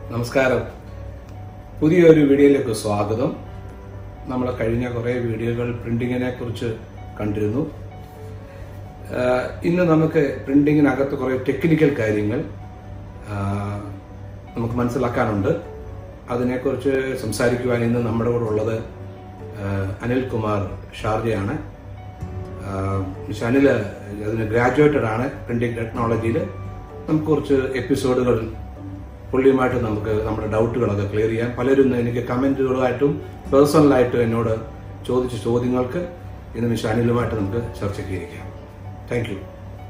നമസ്കാരം പുതിയൊരു വീഡിയോയിലേക്ക് സ്വാഗതം നമ്മൾ കഴിഞ്ഞ കുറേ വീഡിയോകൾ പ്രിന്റിങ്ങിനെ കുറിച്ച് കണ്ടിരുന്നു ആഹ് ഇന്ന് നമുക്ക് പ്രിന്റിങ്ങിനകത്ത് കുറേ ടെക്നിക്കൽ കാര്യങ്ങൾ ആഹ് നമുക്ക് മനസ്സിലാക്കാനുണ്ട് അതിനെക്കുറിച്ച് സംസാരിക്കുവാൻ ഇന്ന് നമ്മുടെ കൂടെ ഉള്ളത് ആഹ് അനിൽ കുമാർ ഷാർജയാണ് ആഹ് അനിൽ അതിന് ഗ്രാജുവേറ്റഡ് ആണ് പ്രിന്റിംഗ് ടെക്നോളജിയിൽ നമുക്ക് കുറച്ച് എപ്പിസോഡുകൾ പുള്ളിയുമായിട്ട് നമുക്ക് നമ്മുടെ ഡൗട്ടുകളൊക്കെ ക്ലിയർ ചെയ്യാം പലരും എനിക്ക് കമന്റുകളായിട്ടും പേഴ്സണലായിട്ടും എന്നോട് ചോദിച്ച ചോദ്യങ്ങൾക്ക് ഇന്ന് മിസ് അനിലുമായിട്ട് നമുക്ക് ചർച്ചയ്ക്ക് ഇരിക്കാം താങ്ക് യു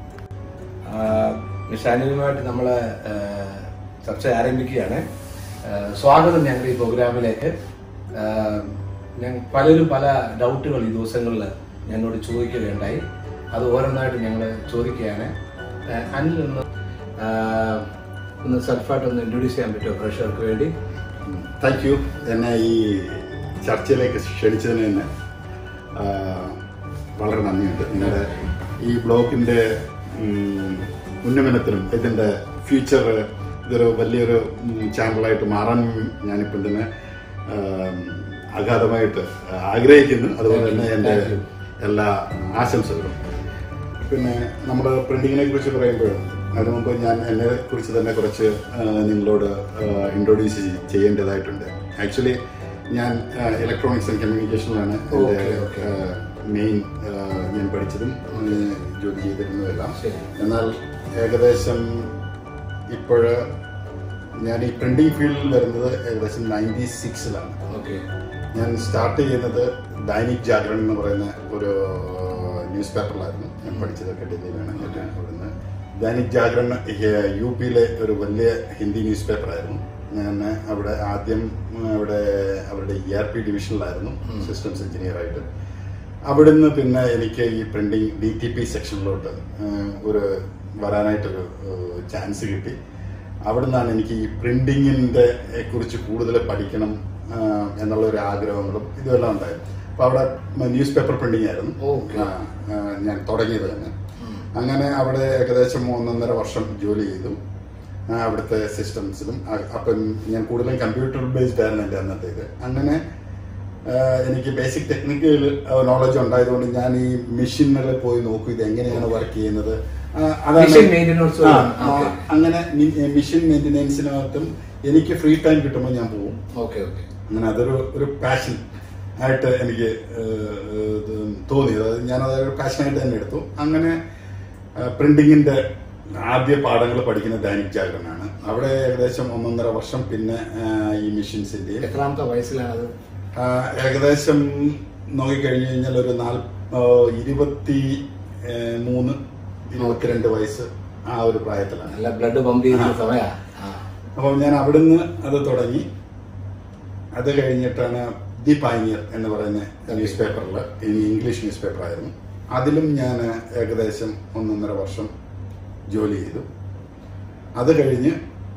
മിസ് അനിലുമായിട്ട് നമ്മൾ ചർച്ച ആരംഭിക്കുകയാണ് ആ, സ്വാഗതം ഞങ്ങളുടെ ഈ പ്രോഗ്രാമിലേക്ക് ആ, ഞാൻ പലരും പല ഡൗട്ടുകൾ ഈ ദിവസങ്ങളിൽ ഞങ്ങളോട് ചോദിക്കുകയുണ്ടായി അത് ഓരോന്നായിട്ട് ഞങ്ങൾ ചോദിക്കുകയാണ് ആ, അനിൽ ഒന്ന് ആ, ഒന്ന് സെൽഫായിട്ട് ഒന്ന് ഇൻട്രൊഡ്യൂസ് ചെയ്യാൻ പറ്റുമോ പ്രേക്ഷകർക്ക് വേണ്ടി താങ്ക് യു എന്നെ ഈ ചർച്ചയിലേക്ക് ക്ഷണിച്ചതിന് തന്നെ ആ, വളരെ നന്ദിയുണ്ട് നിങ്ങളുടെ ഈ ബ്ലോഗിന്റെ ഉം, ഉന്നമനത്തിനും ഇതിന്റെ ഫ്യൂച്ചർ ഇതൊരു വലിയൊരു ഉം, ചാനലായിട്ട് മാറാൻ ഞാനിപ്പം തന്നെ ആ, അഗാധമായിട്ട് ആഗ്രഹിക്കുന്നു അതുപോലെ തന്നെ എൻ്റെ Thank you. എല്ലാ ആശംസകളും പിന്നെ നമ്മുടെ പ്രിന്റിങ്ങിനെ കുറിച്ച് പറയുമ്പോൾ അതിനു മുമ്പ് ഞാൻ എന്നെ കുറിച്ച് തന്നെ കുറച്ച് ആ, നിങ്ങളോട് ഇൻട്രൊഡ്യൂസ് ചെയ്യേണ്ടതായിട്ടുണ്ട് ആക്ച്വലി ഞാൻ ഇലക്ട്രോണിക്സ് ആൻഡ് കമ്മ്യൂണിക്കേഷനിലാണ് എൻ്റെ Okay, okay. മെയിൻ ഞാൻ പഠിച്ചതും ആ, ജോലി ചെയ്തിരുന്നതെല്ലാം ശരി. എന്നാൽ ഏകദേശം ഇപ്പോഴ് ഞാൻ ഈ പ്രിന്റിംഗ് ഫീൽഡിൽ വരുന്നത് ഏകദേശം നയൻറ്റി സിക്സിലാണ് ഓക്കെ ഞാൻ സ്റ്റാർട്ട് ചെയ്യുന്നത് ദൈനിക് ജാഗരൺ എന്ന് പറയുന്ന ഒരു ന്യൂസ് പേപ്പറിലായിരുന്നു ഞാൻ പഠിച്ചതൊക്കെ ഡൽഹിയിലാണ് ഞാൻ അവിടുന്ന് ദൈനിക് ജാഗരൺ യു പിയിലെ ഒരു വലിയ ഹിന്ദി ന്യൂസ് പേപ്പറായിരുന്നു ഞാൻ അവിടെ ആദ്യം അവിടെ അവരുടെ ഇ ആർ പി ഡിവിഷനിലായിരുന്നു സിസ്റ്റംസ് എഞ്ചിനീയർ ആയിട്ട് അവിടുന്ന് പിന്നെ എനിക്ക് ഈ പ്രിന്റിംഗ് ഡി ടി പി സെക്ഷനിലോട്ട് ഒരു വരാനായിട്ടൊരു ചാൻസ് കിട്ടി അവിടുന്നാണ് എനിക്ക് ഈ പ്രിന്റിങ്ങിന്റെ കുറിച്ച് കൂടുതൽ പഠിക്കണം ആ, എന്നുള്ള ഒരു ആഗ്രഹങ്ങളും ഇതെല്ലാം ഉണ്ടായിരുന്നു അപ്പൊ അവിടെ ന്യൂസ് പേപ്പർ പ്രിന്റിംഗ് ആയിരുന്നു Okay. ആ, ആ, ഞാൻ തുടങ്ങിയത് തന്നെ അങ്ങനെ അവിടെ ഏകദേശം ഒന്നൊന്നര വർഷം ജോലി ചെയ്തു ആ, അവിടുത്തെ സിസ്റ്റംസിലും ആ, അപ്പം ഞാൻ കൂടുതലും കമ്പ്യൂട്ടർ ബേസ്ഡ് ആയിരുന്നു എൻ്റെ അന്നത്തെ ഇത് അങ്ങനെ ആ, എനിക്ക് ബേസിക് ടെക്നിക്കൽ നോളജ് ഉണ്ടായതുകൊണ്ട് ഞാൻ ഈ മെഷീനുകളിൽ പോയി നോക്കും ഇത് എങ്ങനെയാണ് വർക്ക് ചെയ്യുന്നത് ആ, അതാണ് Machine maintenance ആ, ആ, ആ, okay. അങ്ങനെ മെഷീൻ മെയിൻ്റെനൻസിനകത്തും എനിക്ക് ഫ്രീ ടൈം കിട്ടുമ്പോൾ ഞാൻ പോകും ഓക്കെ ഓക്കെ അങ്ങനെ അതൊരു ഒരു പാഷൻ ആയിട്ട് എനിക്ക് ഏഹ്, ഇത് തോന്നി അതായത് ഞാനത് ഒരു പാഷനായിട്ട് തന്നെ എടുത്തു അങ്ങനെ പ്രിന്റിങ്ങിന്റെ ആദ്യ പാഠങ്ങൾ പഠിക്കുന്ന ദൈനിക് ജാഗരനാണ് അവിടെ ഏകദേശം ഒന്നൊന്നര വർഷം പിന്നെ ആഹ്, ഈ മെഷീൻസിന്റെയും എത്രാമത്തെ വയസ്സിലാണത് ആഹ്, ഏകദേശം നോക്കിക്കഴിഞ്ഞു കഴിഞ്ഞാൽ ഒരു നാൽ ആഹ്, ഇരുപത്തി ഏഹ്, മൂന്ന് ഇരുപത്തിരണ്ട് വയസ്സ് ആ ഒരു പ്രായത്തിലാണ് നല്ല ബ്ലഡ് പമ്പ് ചെയ്യുന്ന സമയാ ആ. അപ്പോൾ ഞാൻ അവിടുന്ന് അത് തുടങ്ങി അത് കഴിഞ്ഞിട്ടാണ് ദി പൈനിയർ എന്ന് പറയുന്ന ന്യൂസ് പേപ്പറിൽ ഇംഗ്ലീഷ് ന്യൂസ് പേപ്പർ ആയിരുന്നു അതിലും ഞാൻ ഏകദേശം ഒന്നൊന്നര വർഷം ജോലി ചെയ്തു അത് കഴിഞ്ഞ്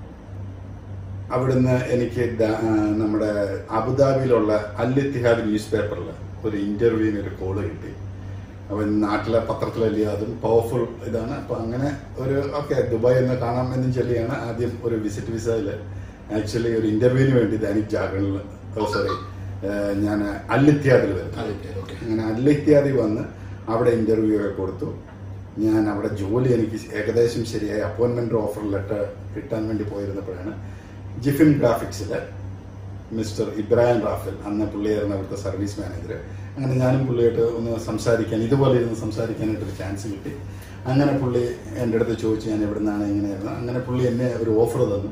അവിടുന്ന് എനിക്ക് ദ- ആ, നമ്മുടെ അബുദാബിയിലുള്ള അൽ ഇത്തിഹാദ് ന്യൂസ് പേപ്പറിൽ ഒരു ഇന്റർവ്യൂവിന് ഒരു കോള് കിട്ടി അവൻ നാട്ടിലെ പത്രത്തിലല്ലേ അതും പവർഫുൾ ഇതാണ് അപ്പൊ അങ്ങനെ ഒരു ഓക്കെ ദുബായ് എന്ന് കാണാം എന്നും ചൊല്ലിയാണ് ആദ്യം ഒരു വിസിറ്റ് വിസയിൽ ആക്ച്വലി ഒരു ഇന്റർവ്യൂവിന് വേണ്ടി ദൈനിക് ജാഗരണിൽ സോറി ഞാൻ അൽ ഇത്തിഹാദിൽ വരുന്നത് അതെ, ഓക്കെ. അങ്ങനെ അൽ ഇത്തിഹാദി വന്ന് അവിടെ ഇന്റർവ്യൂ ഒക്കെ കൊടുത്തു ഞാൻ അവിടെ ജോലി എനിക്ക് ഏകദേശം ശരിയായി അപ്പോയിന്റ്മെന്റ് ഓഫർ ലെറ്റർ കിട്ടാൻ വേണ്ടി പോയിരുന്നപ്പോഴാണ് ജിഫിൻ ഗ്രാഫിക്സിലെ മിസ്റ്റർ ഇബ്രാഹിം റാഫേൽ അന്ന് പുള്ളിയായിരുന്നു അവിടുത്തെ സർവീസ് മാനേജർ അങ്ങനെ ഞാനും പുള്ളിയായിട്ട് ഒന്ന് സംസാരിക്കാൻ ഇതുപോലെ ഇരുന്ന് സംസാരിക്കാനായിട്ട് ഒരു ചാൻസ് കിട്ടി അങ്ങനെ പുള്ളി എൻ്റെ അടുത്ത് ചോദിച്ചു ഞാൻ എവിടെ നിന്നാണ് എങ്ങനെയായിരുന്നു അങ്ങനെ പുള്ളി എന്നെ ഒരു ഓഫർ തന്നു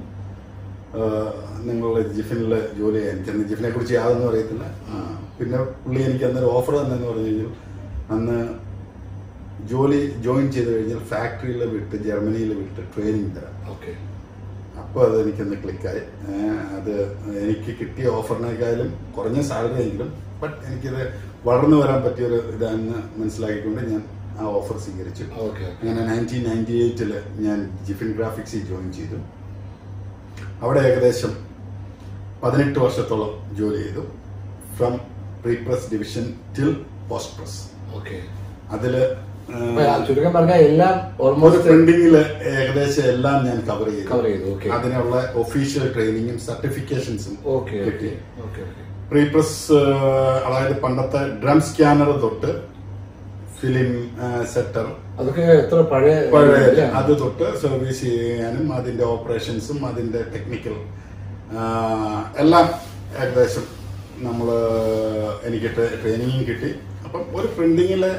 നിങ്ങൾ ജിഫിനിൽ ജോലി ചെയ്യാൻ ചെന്ന് ജിഫിനെ കുറിച്ച് യാതൊന്നും അറിയത്തില്ല ആ, പിന്നെ പുള്ളി എനിക്ക് അന്നൊരു ഓഫർ തന്നെന്ന് പറഞ്ഞു കഴിഞ്ഞാൽ അന്ന് ജോലി ജോയിൻ ചെയ്ത് കഴിഞ്ഞാൽ ഫാക്ടറിയിൽ വിട്ട് ജർമ്മനിയിൽ വിട്ട് ട്രെയിനിങ് തരാം ഓക്കെ അപ്പോൾ അത് എനിക്കൊന്ന് ക്ലിക്കായി ഏഹ് അത് എനിക്ക് കിട്ടിയ ഓഫറിനേക്കാളും കുറഞ്ഞ സാലറി എങ്കിലും ബട്ട് എനിക്കത് വളർന്നു വരാൻ പറ്റിയൊരു ഇതാണെന്ന് മനസ്സിലാക്കിക്കൊണ്ട് ഞാൻ ആ ഓഫർ സ്വീകരിച്ചു ഓക്കെ അങ്ങനെ നയൻറ്റീൻ നയൻറ്റി എയ്റ്റിൽ ഞാൻ ജിഫിൻ ഗ്രാഫിക്സിൽ ജോയിൻ ചെയ്തു അവിടെ ഏകദേശം പതിനെട്ട് വർഷത്തോളം ജോലി ചെയ്തു from pre press division till post press okay അതിൽ അപ്പൊ ആ ചുരുക്കം പറഞ്ഞാൽ എല്ലാം ഒരു ഓൾമോസ്റ്റ് പ്രിന്റിംഗിൽ ഏകദേശം എല്ലാം ഞാൻ കവർ ചെയ്തു Cover ചെയ്തു, okay. അതിനുള്ള ഒഫീഷ്യൽ ട്രെയിനിങ്ങും സർട്ടിഫിക്കേഷൻസും ഓക്കെ കിട്ടി ഓക്കെ ഓക്കെ പ്രീപ്രസ് അതായത് പണ്ടത്തെ ഡ്രം സ്കാനർ തൊട്ട് ഫിലിം സെറ്റർ അതൊക്കെ എത്ര പഴയ പഴയ ഇല്ലേ? അത് തൊട്ട് സർവീസ് ചെയ്യാനും അതിന്റെ ഓപ്പറേഷൻസും അതിന്റെ ടെക്നിക്കൽ എല്ലാം ഏകദേശം നമ്മൾ എനിക്ക് ട്രെയിനിങ്ങും കിട്ടി അപ്പം ഒരു പ്രിന്റിങ്ങില്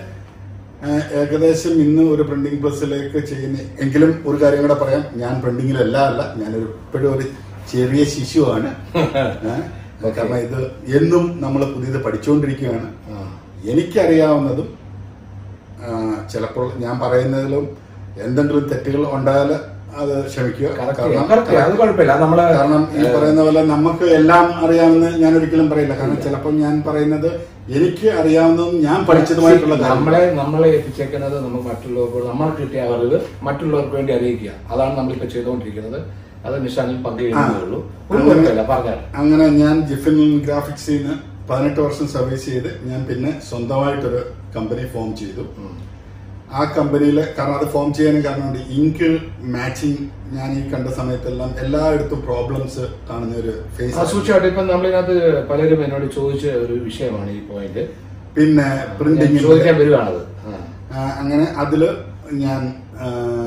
ഏകദേശം ഇന്ന് ഒരു പ്രിന്റിംഗ് പ്രസ്സിലേക്ക് ചെയ്യുന്ന എങ്കിലും ഒരു കാര്യം കൂടെ പറയാം ഞാൻ പ്രിന്റിങ്ങിലല്ല അല്ല ഞാനൊരു ഇപ്പോഴും ഒരു ചെറിയ ശിശുവാണ് ഏ, കാരണം ഇത് എന്നും നമ്മൾ പുതിയത് പഠിച്ചുകൊണ്ടിരിക്കുകയാണ് ആ. എനിക്കറിയാവുന്നതും ആ, ചിലപ്പോൾ ഞാൻ പറയുന്നതിലും എന്തെങ്കിലും തെറ്റുകൾ ഉണ്ടായാൽ അത് ക്ഷമിക്കുക Correct ചെയ്യാം. Correct ചെയ്യാം. അത് കുഴപ്പമില്ല അത് നമ്മള് കാരണം ഈ പറയുന്ന പോലെ നമുക്ക് എല്ലാം അറിയാമെന്ന് ഞാൻ ഒരിക്കലും പറയില്ല കാരണം ചിലപ്പോൾ ഞാൻ പറയുന്നത് എനിക്ക് അറിയാവുന്നതും ഞാൻ പഠിച്ചതുമായിട്ടുള്ള കാര്യങ്ങൾ നമ്മളെ നമ്മളെ എത്തിച്ചേക്കുന്നത് നമുക്ക് മറ്റുള്ളവർക്ക് നമ്മൾ കിട്ടിയ അറിവ് മറ്റുള്ളവർക്ക് വേണ്ടി അറിയിക്കുക അതാണ് നമ്മളിപ്പോ ചെയ്തുകൊണ്ടിരിക്കുന്നത് അത് നിഷാനിൽ പങ്കുവയ്ക്കുന്നേ ഉള്ളൂ ഒരു അങ്ങനെ- കുഴപ്പമില്ല പറഞ്ഞാൽ അങ്ങനെ ഞാൻ ജിഫിൻ ഗ്രാഫിക്സിൽ നിന്ന് പതിനെട്ട് വർഷം സർവീസ് ചെയ്ത് ഞാൻ പിന്നെ സ്വന്തമായിട്ടൊരു കമ്പനി ഫോം ചെയ്തു ആ കമ്പനിയിൽ കാരണം അത് ഫോം ചെയ്യാനും കാരണമുണ്ട് ഇങ്ക് മാച്ചിങ് ഞാൻ ഈ കണ്ട സമയത്തെല്ലാം എല്ലായിടത്തും പ്രോബ്ലംസ് കാണുന്ന ഒരു ഫേസ് സൂക്ഷിച്ചായിട്ട് ഇപ്പൊ നമ്മളിനകത്ത് പലരും എന്നോട് ചോദിച്ച ഒരു വിഷയമാണ് ഈ പോയിന്റ് പിന്നെ ഞാൻ പ്രിന്റിംഗ് ചോദിക്കാൻ വരുവാണത് ആ. അങ്ങനെ അതില് ഞാൻ ആ,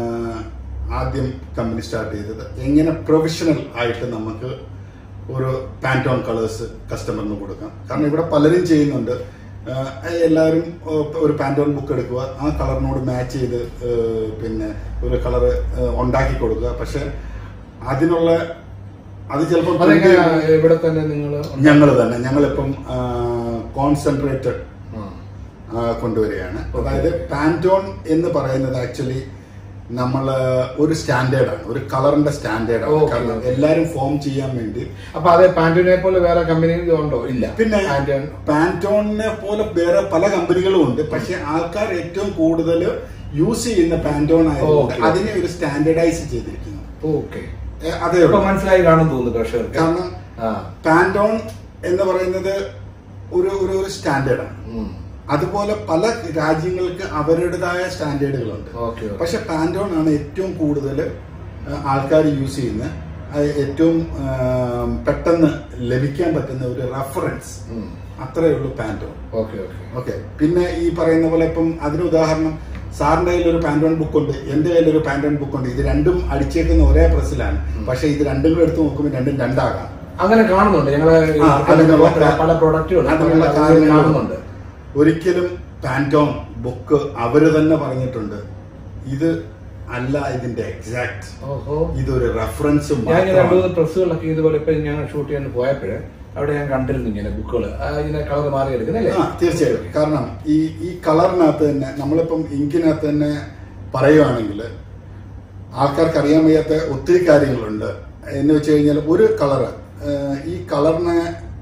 ആദ്യം കമ്പനി സ്റ്റാർട്ട് ചെയ്തത് എങ്ങനെ പ്രൊഫഷണൽ ആയിട്ട് നമുക്ക് ഒരു പാൻറ്റോൺ കളേഴ്സ് കസ്റ്റമറിന് കൊടുക്കാം കാരണം ഇവിടെ പലരും ചെയ്യുന്നുണ്ട് ആ, എല്ലാവരും ഓ, ഒരു പാൻറ്റോൺ ബുക്ക് എടുക്കുക ആ കളറിനോട് മാച്ച് ചെയ്ത് ഏ, പിന്നെ ഒരു കളർ ഉണ്ടാക്കി കൊടുക്കുക പക്ഷെ അതിനുള്ള അത് ചിലപ്പോൾ അതെങ്ങനെ ഇവിടെ തന്നെ നിങ്ങൾ ഞങ്ങൾ തന്നെ ഞങ്ങളിപ്പം കോൺസെൻട്രേറ്റഡ് കൊണ്ടുവരികയാണ് അതായത് പാൻറ്റോൺ എന്ന് പറയുന്നത് ആക്ച്വലി നമ്മൾ ഒരു സ്റ്റാൻഡേർഡാണ് ഒരു കളറിന്റെ സ്റ്റാൻഡേർഡാണ് Okay. കാരണം എല്ലാവരും ഫോം ചെയ്യാൻ വേണ്ടി അപ്പൊ അതെ പാന്റിനെ പോലെ വേറെ കമ്പനി ഉണ്ടോ ഇല്ല പിന്നെ പാന്റോൺ പാൻറ്റോണിനെ പോലെ വേറെ പല കമ്പനികളും ഉണ്ട് പക്ഷെ ആൾക്കാർ ഏറ്റവും കൂടുതൽ യൂസ് ചെയ്യുന്ന പാൻറ്റോൺ ആയതുകൊണ്ട് Okay. അതിനെ ഒരു സ്റ്റാൻഡേർഡൈസ് ചെയ്തിരിക്കുന്നു ഓക്കെ ഏ, അതേ ഇപ്പൊ ഉള്ളൂ മനസ്സിലായി കാണും തോന്നുന്നു കർഷകർക്ക് കാരണം ആ പാൻറ്റോൺ എന്ന് പറയുന്നത് ഒരു ഒരു ഒരു സ്റ്റാൻഡേർഡാണ് ഉം. അതുപോലെ പല രാജ്യങ്ങൾക്ക് അവരുടേതായ സ്റ്റാൻഡേർഡുകളുണ്ട് ഓക്കെ ഓക്കെ. പക്ഷെ പാൻറ്റോൺ ആണ് ഏറ്റവും കൂടുതൽ ആൾക്കാർ യൂസ് ചെയ്യുന്ന അത് ഏറ്റവും ആ, പെട്ടെന്ന് ലഭിക്കാൻ പറ്റുന്ന ഒരു റെഫറൻസ് ഉം. അത്രയേ ഉള്ളൂ പാൻറ്റോൺ ഓക്കെ ഓക്കെ ഓക്കെ പിന്നെ ഈ പറയുന്ന പോലെ ഇപ്പം അതിന് ഉദാഹരണം സാറിന്റെ കയ്യിൽ ഒരു പാൻറ്റോൺ ബുക്ക് ഉണ്ട് എന്റെ കയ്യിൽ ഒരു പാൻറ്റോൺ ബുക്ക് ഉണ്ട് ഇത് രണ്ടും അടിച്ചേക്കുന്ന ഒരേ പ്രസ്സിലാണ് പക്ഷെ ഇത് രണ്ടും കൂടെ എടുത്ത് നോക്കുമ്പോൾ രണ്ടും രണ്ടാകാം അങ്ങനെ കാണുന്നുണ്ട് ഞങ്ങള് ഈ ആ, അതിനുള്ള കാ- പല പ്രോഡക്റ്റുകളും അതിനുള്ള അത് കാരണങ്ങളുണ്ട്. കാണുന്നുണ്ട് ഒരിക്കലും പാൻറ്റോൺ ബുക്ക് അവര് തന്നെ പറഞ്ഞിട്ടുണ്ട് ഇത് അല്ല ഇതിന്റെ എക്സാക്ട് ഓഹോ ഇതൊരു റെഫറൻസ് ഞാൻ ഇങ്ങനെ രണ്ടു മൂന്ന് പ്രസ്സുകളൊക്കെ ഇതുപോലെ ഇപ്പൊ ഞാൻ ഷൂട്ട് ചെയ്യാൻ പോയപ്പോഴേ അവിടെ ഞാൻ കണ്ടിരുന്നു ഇങ്ങനെ ബുക്കുകൾ ഇങ്ങനെ കളർ മാറി എടുക്കുന്നല്ലേ ആ തീർച്ചയായും കാരണം ഈ ഈ കളറിനകത്ത് തന്നെ നമ്മളിപ്പം ഇങ്കിനകത്ത് തന്നെ പറയുവാണെങ്കിൽ ആൾക്കാർക്ക് അറിയാൻ വയ്യാത്ത ഒത്തിരി കാര്യങ്ങളുണ്ട് എന്ന് വെച്ച് കഴിഞ്ഞാൽ ഒരു കളറ് ഈ കളറിനെ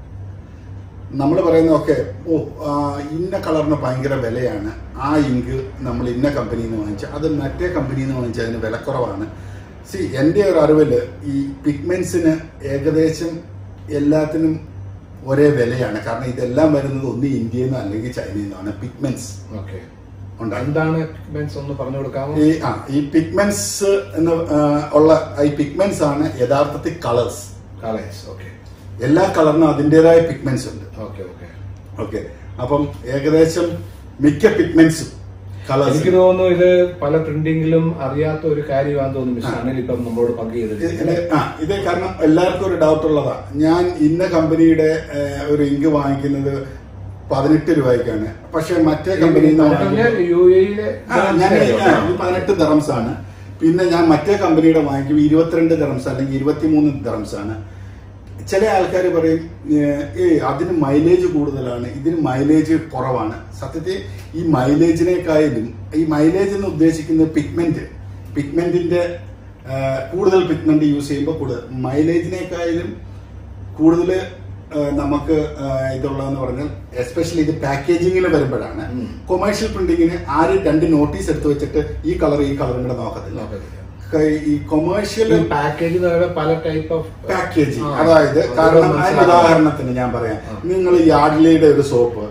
നമ്മൾ പറയുന്ന ഒക്കെ ഓ ആ, ഇന്ന കളറിന് ഭയങ്കര വിലയാണ് ആ ഇങ്ക് നമ്മൾ ഇന്ന കമ്പനിയിൽ നിന്ന് വാങ്ങിച്ച അത് മറ്റേ കമ്പനിയിൽ നിന്ന് വാങ്ങിച്ച അതിന് വിലക്കുറവാണ് സി എൻ്റെ ഒരു അറിവിൽ ഈ പിഗ്മെന്റ്സിന് ഏകദേശം എല്ലാത്തിനും ഒരേ വിലയാണ് കാരണം ഇതെല്ലാം വരുന്നത് ഒന്ന് ഇന്ത്യയിൽ നിന്ന് അല്ലെങ്കിൽ ചൈനയിൽ നിന്നാണ് പിഗ്മെന്റ്സ് ഓക്കെ ഉണ്ടാകുന്നത് എന്താണ് മെൻസ് ഒന്ന് പറഞ്ഞു കൊടുക്കാമോ ഈ ആ ഈ പിഗ്മെന്റ്സ് എന്ന് ആ, ഉള്ള ഈ പിഗ്മെന്റ്സ് ആണ് യഥാർത്ഥത്തിൽ കളേഴ്സ് കളേഴ്സ് ഓക്കെ എല്ലാ കളറിനും അതിൻ്റെതായ പിഗ്മെന്റ്സ് ഉണ്ട് ഓക്കെ ഓക്കെ ഓക്കെ അപ്പം ഏകദേശം മിക്ക പിഗ്മെന്റ്സും എനിക്ക് കളേഴ്സ് തോന്നുന്നു ഇത് പല പ്രിന്റിംഗിലും അറിയാത്ത ഒരു കാര്യമാണെന്ന് തോന്നുന്നു മിസ്റ്റർ അനിൽ ഇപ്പം നമ്മളോട് പങ്ക് ചെയ്തിട്ടുണ്ട് ആ ഇത് കാരണം എല്ലാവർക്കും ഒരു ഡൗട്ട് ഉള്ളതാ ഞാൻ ഇന്ന കമ്പനിയുടെ ഏഹ്, ഒരു ഇങ്ക് വാങ്ങിക്കുന്നത് പതിനെട്ട് രൂപയ്ക്കാണ് പക്ഷെ മറ്റേ കമ്പനിയിൽ നിന്ന് വാങ്ങിക്കുന്നത് യു എയിലെ ആ, ഞാൻ ഈ- ആ, ഈ പതിനെട്ട് ദറംസ് ആണ് പിന്നെ ഞാൻ മറ്റേ കമ്പനിയുടെ വാങ്ങിക്കും ഇരുപത്തിരണ്ട് ദറംസ് അല്ലെങ്കിൽ ഇരുപത്തിമൂന്ന് ദറംസ് ആണ് ചില ആൾക്കാർ പറയും ഏ അതിന് മൈലേജ് കൂടുതലാണ് ഇതിന് മൈലേജ് കുറവാണ് സത്യത്തിൽ ഈ മൈലേജിനേക്കായാലും ഈ മൈലേജ് എന്ന് ഉദ്ദേശിക്കുന്നത് പിഗ്മെന്റ് പിഗ്മെന്റിന്റെ കൂടുതൽ പിഗ്മെന്റ് യൂസ് ചെയ്യുമ്പോൾ കൂടുതൽ മൈലേജിനേക്കായാലും കൂടുതൽ നമുക്ക് ആ, ഇതുള്ളതെന്ന് പറഞ്ഞാൽ എസ്പെഷ്യലി ഇത് പാക്കേജിങ്ങിൽ വരുമ്പോഴാണ് ഉം. കൊമേഴ്ഷ്യൽ പ്രിന്റിങ്ങിന് ആരും രണ്ട് നോട്ടീസ് എടുത്ത് വെച്ചിട്ട് ഈ കളർ ഈ കളറും കൂടെ നോക്കത്തില്ല നോക്കത്തില്ല. ക- ഈ കൊമേഴ്ഷ്യൽ ഈ പാക്കേജ് എന്ന് പറയുമ്പോൾ പല ടൈപ്പ് ഓഫ് പാക്കേജിങ് ആ. അതായത് അത് കാരണം അതിന് മനസ്സിലാക്കാം. ഉദാഹരണത്തിന് ഞാൻ പറയാം ആ. നിങ്ങൾ യാർഡ്ലിയുടെ ഒരു സോപ്പ്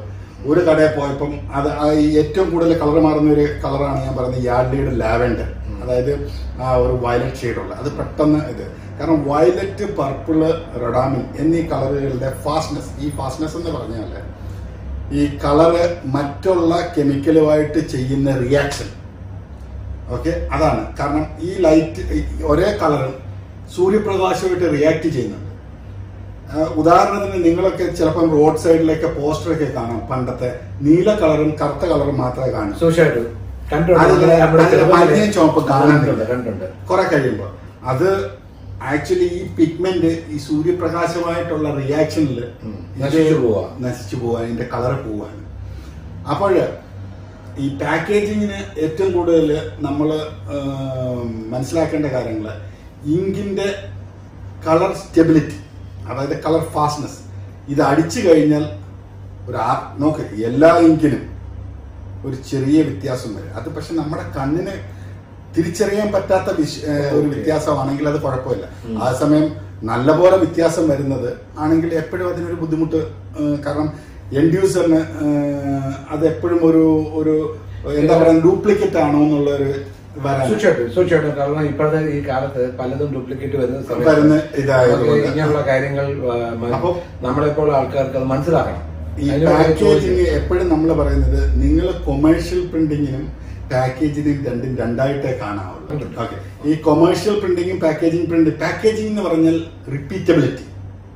ഒരു കടയിൽ പോയപ്പം അത് ആ ഈ ഏറ്റവും കൂടുതൽ കളർ മാറുന്ന ഒരു കളറാണ് ഞാൻ പറയുന്നത് യാർഡിയുടെ ലാവൻഡർ അതായത് ആ ഒരു വയലറ്റ് ഷെയ്ഡുള്ള അത് പെട്ടെന്ന് ഇത് കാരണം വയലറ്റ് പർപ്പിള് റൊഡാമിൻ എന്നീ കളറുകളുടെ ഫാസ്റ്റ്നെസ് ഈ ഫാസ്റ്റ്നെസ് എന്ന് പറഞ്ഞാൽ ഈ കളറ് മറ്റുള്ള കെമിക്കലുമായിട്ട് ചെയ്യുന്ന റിയാക്ഷൻ ഓക്കെ അതാണ് കാരണം ഈ ലൈറ്റ് ഒരേ കളറും സൂര്യപ്രകാശമായിട്ട് റിയാക്ട് ചെയ്യുന്നുണ്ട് ആ, ഉദാഹരണത്തിന് നിങ്ങളൊക്കെ ചിലപ്പം റോഡ് സൈഡിലൊക്കെ പോസ്റ്ററൊക്കെ കാണാം പണ്ടത്തെ നീല കളറും കറുത്ത കളറും മാത്രമേ കാണൂ തീർച്ചയായിട്ടും കണ്ടിട്ടുണ്ട് അതില് നമ്മുടെ- നമ്മുടെ അതില് ചെറുപ്പത്തിലെ- മഞ്ഞയും ചുവപ്പും കാണുന്നില്ല. കണ്ടിട്ടുണ്ട് കണ്ടിട്ടുണ്ട് കുറെ കഴിയുമ്പോൾ അത് ആക്ച്വലി ഈ പിഗ്മെന്റ് ഈ സൂര്യപ്രകാശമായിട്ടുള്ള റിയാക്ഷനിൽ ഉം. നശിച്ചു പോവാ. നശിച്ചു പോവാ അതിന്റെ കളർ പോവാണ് അപ്പോൾ ഈ പാക്കേജിങ്ങിന് ഏറ്റവും കൂടുതൽ നമ്മൾ മനസ്സിലാക്കേണ്ട കാര്യങ്ങൾ ഇങ്കിന്റെ കളർ സ്റ്റെബിലിറ്റി അതായത് കളർ ഫാസ്റ്റ്നെസ് ഇത് അടിച്ചു കഴിഞ്ഞാൽ ഒരു ആ നോക്ക് എല്ലാ ഇങ്കിനും ഒരു ചെറിയ വ്യത്യാസം വരും അത് പക്ഷെ നമ്മുടെ കണ്ണിന് തിരിച്ചറിയാൻ പറ്റാത്ത വിശ്- ഏഹ് ഒരു വ്യത്യാസമാണെങ്കിൽ അത് കുഴപ്പമില്ല ആ സമയം നല്ലപോലെ വ്യത്യാസം വരുന്നത് ആണെങ്കിൽ എപ്പോഴും അതിനൊരു ബുദ്ധിമുട്ട് ഏഹ് കാരണം എൻഡ് യൂസറിന് അത് എപ്പോഴും ഒരു ഒരു എന്താ പറയുക ഡ്യൂപ്ലിക്കേറ്റ് ആണോ എന്നുള്ള ഒരു വരാൻ തീർച്ചയായിട്ടും തീർച്ചയായിട്ടും കാരണം ഇപ്പോഴത്തെ ഈ കാലത്ത് പലതും ഡ്യൂപ്ലിക്കേറ്റ് വരുന്ന വരുന്ന ഇതായതുകൊണ്ട്. നമുക്ക് ഇങ്ങനെയുള്ള കാര്യങ്ങൾ ആ, മ- അപ്പൊ- നമ്മളെപ്പോൾ ആൾക്കാർക്ക് അത് മനസ്സിലാക്കണം ഈ അതിന് വേണ്ടി പാക്കേജിങ് ചോദിച്ചു. എപ്പോഴും നമ്മൾ പറയുന്നത് നിങ്ങൾ കൊമേഴ്ഷ്യൽ പ്രിന്റിങ്ങിനും പാക്കേജിനും രണ്ടും രണ്ടായിട്ടേ കാണാവുള്ളൂ ഉണ്ട്. ഓക്കെ ഈ കൊമേഴ്ഷ്യൽ പ്രിന്റിങ്ങും പാക്കേജിംഗ് പ്രിന്റ് പാക്കേജിംഗ് എന്ന് പറഞ്ഞാൽ റിപ്പീറ്റബിലിറ്റി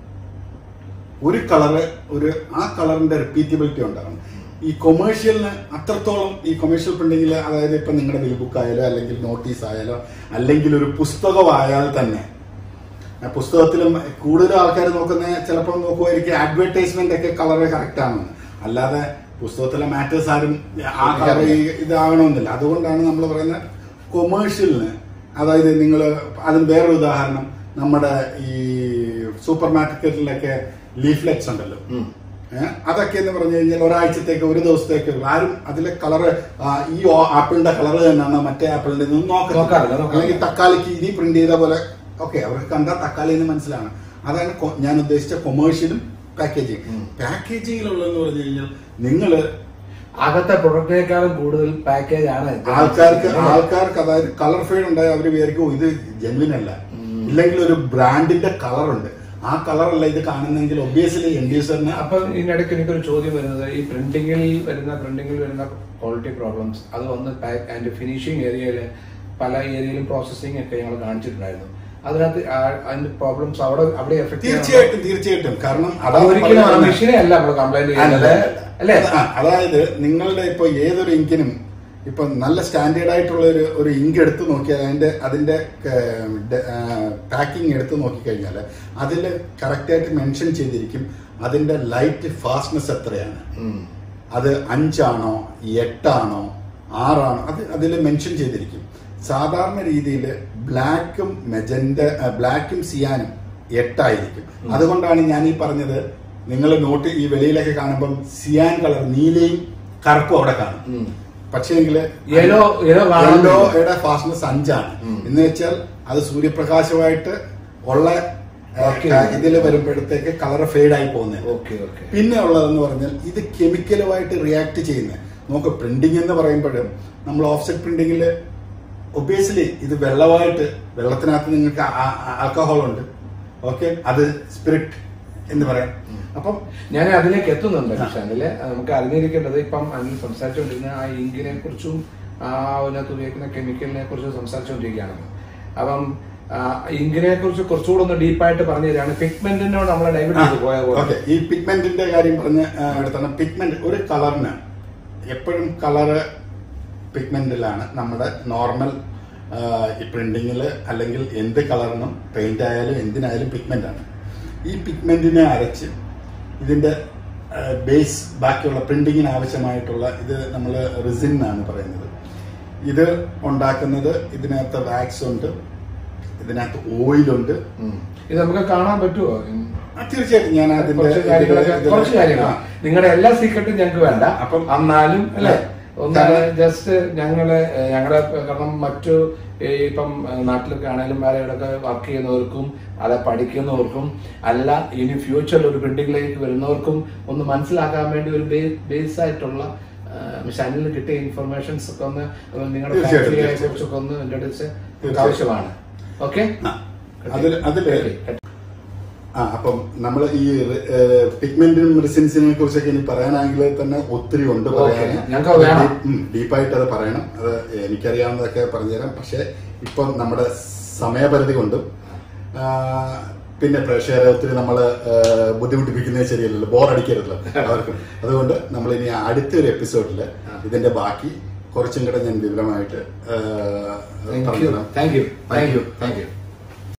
ഒരു കളറ് ഒരു ആ കളറിന്റെ റിപ്പീറ്റബിലിറ്റി ഉണ്ടാകണം ഈ കൊമേഴ്ഷ്യലിന് അത്രത്തോളം ഈ കൊമേഴ്ഷ്യൽ പ്രിന്റിങ്ങിൽ അതായത് ഇപ്പൊ നിങ്ങളുടെ ബിൽ ബുക്ക് ആയാലോ അല്ലെങ്കിൽ നോട്ടീസ് ആയാലോ അല്ലെങ്കിൽ ഒരു പുസ്തകമായാൽ തന്നെ ആ പുസ്തകത്തിലും കൂടുതൽ ആൾക്കാർ നോക്കുന്ന ചിലപ്പോൾ നോക്കുമായിരിക്കും അഡ്വർടൈസ്മെന്റ് ഒക്കെ കളർ കറക്റ്റ് ആണെന്ന് അല്ലാതെ പുസ്തകത്തിലെ മാറ്റേഴ്സ് ആരും ആ കളർ ഇതാകണമെന്നില്ല അതുകൊണ്ടാണ് നമ്മൾ പറയുന്നത് കൊമേഴ്ഷ്യലിന് അതായത് നിങ്ങൾ അതിന് വേറൊരു ഉദാഹരണം നമ്മുടെ ഈ സൂപ്പർ മാർക്കറ്റിലൊക്കെ ലീഫ്ലെറ്റ്സ് ഉണ്ടല്ലോ ഉം. ഏഹ് അതൊക്കെ എന്ന് പറഞ്ഞു കഴിഞ്ഞാൽ ഒരാഴ്ചത്തേക്ക് ഒരു ദിവസത്തേക്ക് ഉള്ളൂ. ആരും അതിലെ കളറ് ഈ ഓ- ആപ്പിളിന്റെ കളർ തന്നെയാണ് മറ്റേ ആപ്പിളിന്റെ ഒന്നും നോക്കാറില്ല, നോക്കാറില്ല നോക്കാറില്ല. അല്ലെങ്കിൽ തക്കാളിക്ക് ഇനി പ്രിന്റ് ചെയ്ത പോലെ ഓക്കെ അവർക്ക് കണ്ടാൽ തക്കാളി എന്ന് മനസ്സിലാണ് അതാണ് കൊ- ഞാൻ ഉദ്ദേശിച്ച കൊമേഴ്ഷ്യലും പാക്കേജിങ് പാക്കേജിങ്ങിലുള്ളതെന്ന് പറഞ്ഞു കഴിഞ്ഞാൽ നിങ്ങള് അകത്തെ പ്രൊഡക്റ്റിനേക്കാളും കൂടുതൽ പാക്കേജ് ആണ് ആൾക്കാർക്ക് ആൾക്കാർക്ക് അതായത് കളർ ഫെയ്ഡ് ഉണ്ടായ അവർ വിചാരിക്കും "ഓ, ഇത് ജെന്വിൻ അല്ല ഇല്ലെങ്കിൽ ഒരു ബ്രാൻഡിന്റെ കളർ ഉണ്ട് ആ കളർ അല്ല ഇത് കാണുന്നെങ്കിൽ ഒബ്വിയസ്ലി എൻഡ് യൂസറിന് അപ്പൊ ഇതിനിടയ്ക്ക് എനിക്കൊരു ചോദ്യം വരുന്നത് ഈ പ്രിന്റിങ്ങിൽ വരുന്ന പ്രിന്റിങ്ങിൽ വരുന്ന ക്വാളിറ്റി പ്രോബ്ലംസ് അത് വന്ന് പാക്ക് ആൻഡ് ഫിനിഷിംഗ് ഏരിയയിൽ പല ഏരിയയിലും പ്രോസസ്സിംഗ് ഒക്കെ ഞങ്ങൾ കാണിച്ചിട്ടുണ്ടായിരുന്നു അതിനകത്ത് ആ- അതിന്റെ പ്രോബ്ലംസ് അവിടെ അവിടെ എഫക്ട് തീർച്ചയായിട്ടും തീർച്ചയായിട്ടും കാരണം അത് ഒരിക്കലും ആ പറയുന്നത്. മെഷീനെ അല്ല നമ്മൾ കംപ്ലൈന്റ് അല്ല, ചെയ്യുന്നത് അല്ലേ ആ, അതായത് നിങ്ങളുടെ ഇപ്പൊ ഏതൊരു ഇങ്കിനും ഇപ്പൊ നല്ല സ്റ്റാൻഡേർഡ് ആയിട്ടുള്ള ഒരു ഒരു ഇങ്ക് എടുത്ത് നോക്കിയാൽ അതിന്റെ അതിന്റെ പാക്കിംഗ് എടുത്ത് നോക്കിക്കഴിഞ്ഞാൽ അതിൽ കറക്റ്റായിട്ട് മെൻഷൻ ചെയ്തിരിക്കും അതിന്റെ ലൈറ്റ് ഫാസ്റ്റ്നെസ് എത്രയാണ് ഉം. അത് അഞ്ചാണോ എട്ടാണോ ആറാണോ അത് അതിൽ മെൻഷൻ ചെയ്തിരിക്കും സാധാരണ രീതിയിൽ ബ്ലാക്കും മെജന്റ ബ്ലാക്കും സിയാനും എട്ടായിരിക്കും അതുകൊണ്ടാണ് ഞാൻ ഈ പറഞ്ഞത് നിങ്ങൾ നോട്ട് ഈ വെളിയിലൊക്കെ കാണുമ്പം സിയാൻ കളർ നീലയും കറുപ്പും അവിടെ കാണും ഉം. പക്ഷേങ്കിൽ Yellow- yellow കാണുന്നില്ല. യെല്ലോയുടെ ഫാസ്റ്റ്നെസ് അഞ്ചാണ് ഉം. എന്ന് വെച്ചാൽ അത് സൂര്യപ്രകാശമായിട്ട് ഉള്ള Okay. ഇതിൽ വരുമ്പോഴത്തേക്ക് കളർ ഫെയ്ഡ് ആയി പോകുന്നത് ഓക്കെ ഓക്കെ പിന്നെ ഉള്ളതെന്ന് പറഞ്ഞാൽ ഇത് കെമിക്കലുമായിട്ട് റിയാക്ട് ചെയ്യുന്നത് നമുക്ക് പ്രിന്റിംഗ് എന്ന് പറയുമ്പോഴും നമ്മൾ ഓഫ്സെറ്റ് പ്രിന്റിംഗിൽ ഒബിയസ്ലി ഇത് വെള്ളമായിട്ട് വെള്ളത്തിനകത്ത് നിങ്ങൾക്ക് ആൽക്കഹോൾ ഉണ്ട് ഓക്കെ അത് സ്പിരിറ്റ് എന്ന് പറയാം അപ്പം ഞാൻ അതിലേക്ക് എത്തുന്നുണ്ട് ഷാനില് നമുക്ക് അറിഞ്ഞിരിക്കേണ്ടത് ഇപ്പം അനിൽ സംസാരിച്ചുകൊണ്ടിരുന്ന ആ ഇങ്കിനെ കുറിച്ചും ആ അതിനകത്ത് ഉപയോഗിക്കുന്ന കെമിക്കലിനെ കുറിച്ചും സംസാരിച്ചുകൊണ്ടിരിക്കുകയാണ് അപ്പം ആ, ഇങ്കിനെ കുറിച്ച് കുറച്ചുകൂടെ ഒന്ന് ഡീപ്പായിട്ട് പറഞ്ഞു തരികയാണ് പിഗ്മെന്റിനോട് നമ്മളെ ഡൈവേർട്ട് ചെയ്ത് പോയ പോലെ ഓക്കെ ഈ പിഗ്മെന്റിന്റെ കാര്യം പറഞ്ഞ് ആ, എടുത്താണ് പിഗ്മെന്റ് ഒരു കളറിന് എപ്പോഴും കളറ് പിഗ്മെന്റിലാണ് നമ്മുടെ നോർമൽ ഈ പ്രിന്റിങ്ങിൽ അല്ലെങ്കിൽ എന്ത് കളറിനും പെയിന്റ് ആയാലും എന്തിനായാലും പിഗ്മെന്റ് ആണ് ഈ പിഗ്മെന്റിനെ അരച്ച് ഇതിന്റെ ബേസ് ബാക്കിയുള്ള പ്രിന്റിങ്ങിന് ആവശ്യമായിട്ടുള്ള ഇത് നമ്മൾ റിസിൻ എന്നാണ് പറയുന്നത് ഇത് ഉണ്ടാക്കുന്നത് ഇതിനകത്ത് വാക്സ് ഉണ്ട് ഇതിനകത്ത് ഓയിലുണ്ട് ഉം. ഇത് നമുക്ക് കാണാൻ പറ്റുമോ ആ, തീർച്ചയായിട്ടും ഞാൻ അതിന്റെ കുറച്ച് കാര്യങ്ങളൊക്കെ ഇതില് കുറച്ച് കാര്യങ്ങൾ ആ. നിങ്ങളുടെ എല്ലാ സീക്രട്ടും ഞങ്ങൾക്ക് വേണ്ട അപ്പം- എന്നാലും അല്ലെ ആ. ഒന്ന് ജസ്റ്റ് ഞങ്ങള് ഏഹ്, ഞങ്ങളുടെ കാരണം മറ്റു ഈ ഇപ്പം ഏഹ്, നാട്ടിലൊക്കെ ആണെങ്കിലും വേറെ ഇവിടെയൊക്കെ വർക്ക് ചെയ്യുന്നവർക്കും അല്ല പഠിക്കുന്നവർക്കും അല്ല ഇനി ഫ്യൂച്ചറിൽ ഒരു പ്രിന്റിംഗിലേക്ക് വരുന്നവർക്കും ഒന്ന് മനസ്സിലാക്കാൻ വേണ്ടി ഒരു ബേസ് ആയിട്ടുള്ള ചാനലിൽ കിട്ടിയ ഇൻഫർമേഷൻസ് ഒക്കെ ഒന്ന് നിങ്ങളുടെ തീർച്ചയായിട്ടും, ഫാക്ടറിയെ തീർച്ചയായിട്ടും. കുറിച്ചൊക്കെ ഒന്ന് ഇൻട്രൊഡ്യൂസ് തീർച്ചയായിട്ടും. ആവശ്യമാണ് ഓക്കെ ആ, അതില് അതില് ആ അപ്പം നമ്മൾ ഈ പിഗ്മെന്റിനും മെഡിസിൻസിനെ കുറിച്ചൊക്കെ ഇനി പറയാനാണെങ്കിൽ തന്നെ ഒത്തിരി ഉണ്ട് പറയാൻ Okay. ഞങ്ങൾക്ക് വേണം. ഡീപ്പായിട്ട് അത് പറയണം അത് എനിക്കറിയാവുന്നതൊക്കെ പറഞ്ഞുതരാം പക്ഷെ ഇപ്പം നമ്മുടെ സമയപരിധി കൊണ്ടും ആ, പിന്നെ പ്രേക്ഷകരെ ഒത്തിരി നമ്മൾ ബുദ്ധിമുട്ടിപ്പിക്കുന്നത് ശരിയല്ലല്ലോ ബോർ അടിക്കരുതല്ലോ അവർക്കും അതുകൊണ്ട് നമ്മൾ ഇനി അടുത്തൊരു എപ്പിസോഡിൽ ഇതിന്റെ ബാക്കി കുറച്ചും കൂടെ ഞാൻ വിവരമായിട്ട് ആ, താങ്ക് യു പറഞ്ഞുതരാം thank you thank you thank U